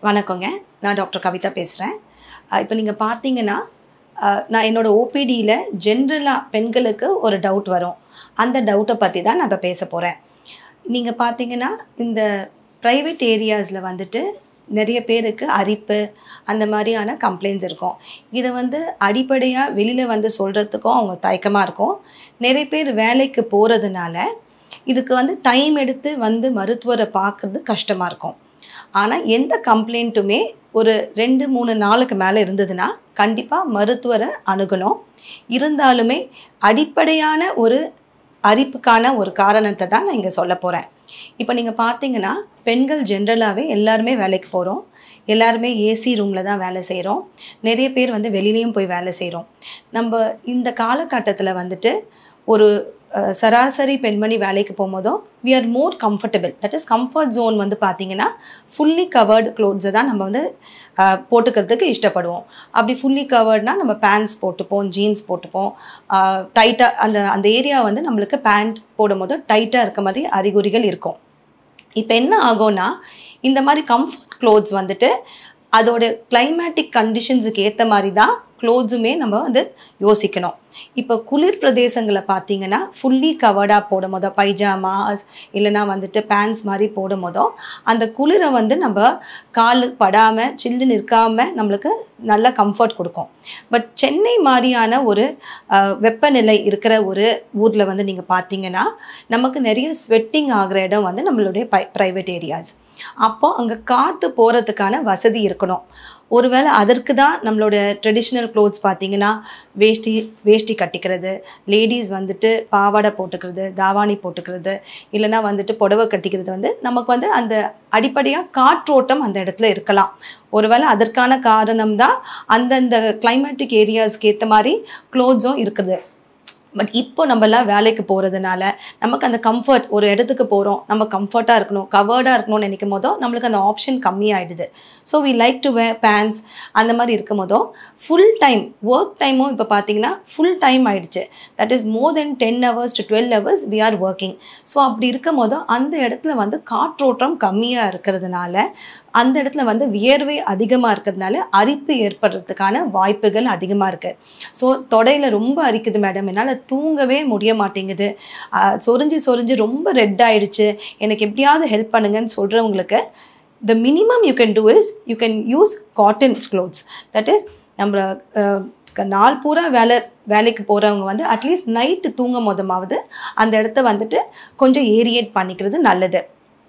வணக்கங்க நான் டாக்டர் கவிதா பேசுகிறேன் இப்போ நீங்கள் பார்த்தீங்கன்னா அஹ், நான் என்னோடய ஓபிடியில் ஜென்ரலாக பெண்களுக்கு ஒரு டவுட் வரும் அந்த டவுட்டை பற்றி தான் நான் இப்போ பேச போகிறேன் நீங்கள் பார்த்தீங்கன்னா இந்த ப்ரைவேட் ஏரியாஸில் வந்துட்டு நிறைய பேருக்கு அரிப்பு அந்த மாதிரியான கம்ப்ளைண்ட்ஸ் இருக்கும் இதை வந்து அடிப்படையாக வெளியில் வந்து சொல்கிறதுக்கும் அவங்க தயக்கமாக இருக்கும் நிறைய பேர் வேலைக்கு போகிறதுனால இதுக்கு வந்து டைம் எடுத்து வந்து மருத்துவரை பார்க்குறது கஷ்டமாக இருக்கும் ஆனால் எந்த கம்ப்ளைண்ட்டுமே ஒரு ரெண்டு மூணு நாளுக்கு மேலே இருந்ததுன்னா கண்டிப்பாக மருத்துவரை அணுகணும் இருந்தாலுமே அடிப்படையான ஒரு அரிப்புக்கான ஒரு காரணத்தை தான் நான் இங்கே சொல்ல போகிறேன் இப்போ நீங்கள் பார்த்தீங்கன்னா பெண்கள் ஜென்ரலாகவே எல்லாருமே வேலைக்கு போகிறோம் எல்லாருமே ஏசி ரூமில் தான் வேலை செய்கிறோம் நிறைய பேர் வந்து வெளியிலையும் போய் வேலை செய்கிறோம் நம்ம இந்த காலகட்டத்தில் வந்துட்டு ஒரு அஹ், சராசரி பெண்மணி வேலைக்கு போகும்போதும் we are more comfortable that is comfort zone வந்து பார்த்தீங்கன்னா ஃபுல்லி கவர்டு க்ளோத்ஸை தான் நம்ம வந்து அஹ், போட்டுக்கிறதுக்கு இஷ்டப்படுவோம் அப்படி ஃபுல்லி கவர்ட்னா நம்ம பேண்ட்ஸ் போட்டுப்போம் ஜீன்ஸ் போட்டுப்போம் டைட்டாக அந்த அந்த ஏரியா வந்து நம்மளுக்கு பேண்ட் போடும்போது டைட்டாக இருக்க மாதிரி அறிகுறிகள் இருக்கும் இப்போ என்ன ஆகும்னா இந்த மாதிரி கம்ஃபர்ட் க்ளோத்ஸ் வந்துட்டு அதோட கிளைமேட்டிக் கண்டிஷன்ஸுக்கு ஏற்ற மாதிரி தான் க்ளோத்ஸுமே நம்ம வந்து யோசிக்கணும் இப்போ குளிர் பிரதேசங்களை பார்த்தீங்கன்னா ஃபுல்லி கவர்டாக போடும் போதோ பைஜாமாஸ் இல்லைனா வந்துட்டு பேண்ட்ஸ் மாதிரி போடும் போதோ அந்த குளிரை வந்து நம்ம காலு படாமல் சில்லு நிற்காம நம்மளுக்கு நல்ல கம்ஃபர்ட் கொடுக்கும் பட் சென்னை மாதிரியான ஒரு அஹ், வெப்பநிலை இருக்கிற ஒரு ஊரில் வந்து நீங்கள் பார்த்தீங்கன்னா நமக்கு நிறைய ஸ்வெட்டிங் ஆகிற இடம் வந்து நம்மளுடைய பை ப்ரைவேட் ஏரியாஸ் அப்போ அங்கே காற்று போகிறதுக்கான வசதி இருக்கணும் ஒருவேளை அதற்கு தான் நம்மளோட ட்ரெடிஷ்னல் க்ளோத்ஸ் பார்த்தீங்கன்னா வேஷ்டி வேஷ்டி கட்டிக்கிறது லேடிஸ் வந்துட்டு பாவாடை போட்டுக்கிறது தாவாணி போட்டுக்கிறது இல்லைன்னா வந்துட்டு புடவை கட்டிக்கிறது வந்து நமக்கு வந்து அந்த அடிப்படையாக காற்றோட்டம் அந்த இடத்துல இருக்கலாம் ஒருவேளை அதற்கான காரணம் தான் அந்தந்த கிளைமேட்டிக் ஏரியாஸ்க்கு ஏற்ற மாதிரி க்ளோத்ஸும் இருக்குது பட் இப்போ நம்மலாம் வேலைக்கு போகிறதுனால நமக்கு அந்த கம்ஃபர்ட் ஒரு இடத்துக்கு போகிறோம் நம்ம கம்ஃபர்ட்டாக இருக்கணும் கவர்டாக இருக்கணும்னு நினைக்கும் போதோ நம்மளுக்கு அந்த ஆப்ஷன் கம்மியாயிடுது so we like to wear pants அந்த மாதிரி இருக்கும் போதோ ஃபுல் டைம் ஒர்க் டைமும் இப்போ பார்த்தீங்கன்னா ஃபுல் டைம் ஆயிடுச்சு that is more than ten hours to twelve hours we are working so அப்படி இருக்கும் போதோ அந்த இடத்துல வந்து காற்றோட்டம் கம்மியாக இருக்கிறதுனால அந்த இடத்துல வந்து வியர்வை அதிகமாக இருக்கிறதுனால அரிப்பு ஏற்படுறதுக்கான வாய்ப்புகள் அதிகமாக இருக்குது ஸோ தொடையில் ரொம்ப அரிக்குது மேடம் என்னால் தூங்கவே முடிய மாட்டேங்குது ஆஹ் சொரிஞ்சு சொரிஞ்சு ரொம்ப ரெட் ஆயிடுச்சு எனக்கு எப்படியாவது ஹெல்ப் பண்ணுங்கன்னு சொல்கிறவங்களுக்கு the minimum you can do is you can use cotton clothes that is நம்ம ஆஹ், க- நாள் பூரா வேலை வேலைக்கு போகிறவங்க வந்து அட்லீஸ்ட் நைட்டு தூங்கும் போதுமாவது அந்த இடத்த வந்துட்டு கொஞ்சம் ஏரியேட் பண்ணிக்கிறது நல்லது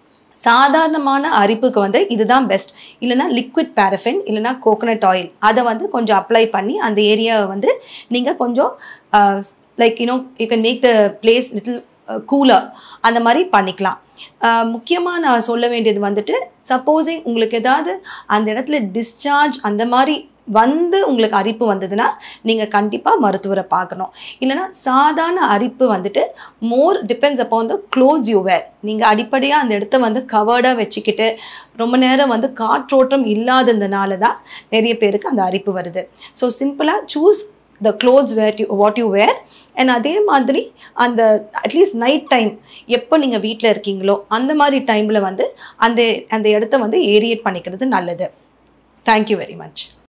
சாதாரணமான அரிப்புக்கு வந்து இதுதான் பெஸ்ட் இல்லைன்னா லிக்விட் பேரஃபின் இல்லைன்னா கோகனட் ஆயில் அதை வந்து கொஞ்சம் அப்ளை பண்ணி அந்த ஏரியாவை வந்து நீங்கள் கொஞ்சம் like you know you can make the place little cooler அந்த மாதிரி பண்ணிக்கலாம் முக்கியமாக நான் சொல்ல வேண்டியது வந்துட்டு சப்போஸிங் உங்களுக்கு ஏதாவது அந்த இடத்துல டிஸ்சார்ஜ் அந்த மாதிரி வந்து உங்களுக்கு அரிப்பு வந்ததுன்னா நீங்கள் கண்டிப்பாக மருத்துவரை பார்க்கணும் இல்லைன்னா சாதாரண அரிப்பு வந்துட்டு more depends upon the clothes you wear நீங்கள் அடிப்படையாக அந்த இடத்த வந்து கவர்டாக வச்சுக்கிட்டு ரொம்ப நேரம் வந்து காற்றோட்டம் இல்லாததுனால தான் நிறைய பேருக்கு அந்த அரிப்பு வருது ஸோ சிம்பிளாக choose the clothes wear you what you wear and அதே மாதிரி அந்த அட்லீஸ்ட் நைட் டைம் எப்போ நீங்கள் வீட்டில் இருக்கீங்களோ அந்த மாதிரி டைமில் வந்து அந்த அந்த இடத்த வந்து ஏரியேட் பண்ணிக்கிறது நல்லது தேங்க்யூ வெரி மச்